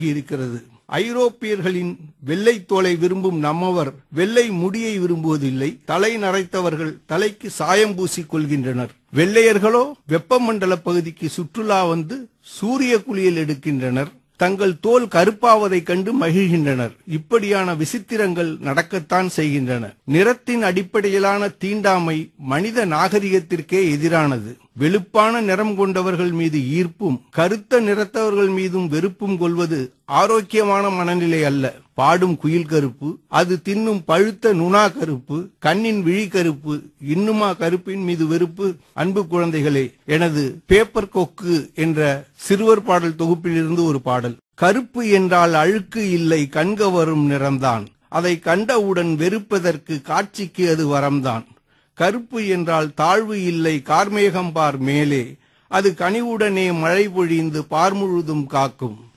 இருக்கிறது ஐரோப்பியர்களின் வெள்ளை தோலை விரும்பும் நம்மவர் வெள்ளை முடியை விரும்புவதில்லை தலை நரைத்தவர்கள் தலைக்கு சாயம் பூசிக் கொள்கின்றனர் வெள்ளையர்களோ வெப்பமண்டல பகுதிக்கு சுற்றுலா வந்து சூரிய குளியல் எடுக்கின்றனர் தங்கள் தோல் கருப்பாவதைக் கண்டு மகிழ்கின்றனர் இப்படியான விசித்திரங்கள் நடக்கத்தான் செய்கின்றன நிறத்தின் அடிப்படையிலான தீண்டாமை மனித நாகரிகத்திற்கே எதிரானது வெளுப்பான நிறம் கொண்டவர்கள் மீது ஈர்ப்பும் கருத்த நிறத்தவர்கள் மீதும் வெறுப்பும் கொள்வது ஆரோக்கியமான மனநிலை அல்ல பாடும் குயில் கருப்பு அது தின்னும் பழுத்த நுணா கருப்பு கண்ணின் விழி கருப்பு இன்னுமா கருப்பின் மீது வெறுப்பு அன்பு குழந்தைகளே எனது பேப்பர் கொக்கு என்ற சிறுவர் பாடல் தொகுப்பிலிருந்து ஒரு பாடல் கருப்பு என்றால் அழுக்கு இல்லை கண்கவரும் நிறம்தான் அதை கண்டவுடன் வெறுப்பதற்கு காட்சிக்கு அது வரம்தான் கருப்பு என்றால் தாழ்வு இல்லை கார்மேகம் பார் மேலே அது கனிவுடனே மழை பொழிந்து பார் முழுதும் காக்கும்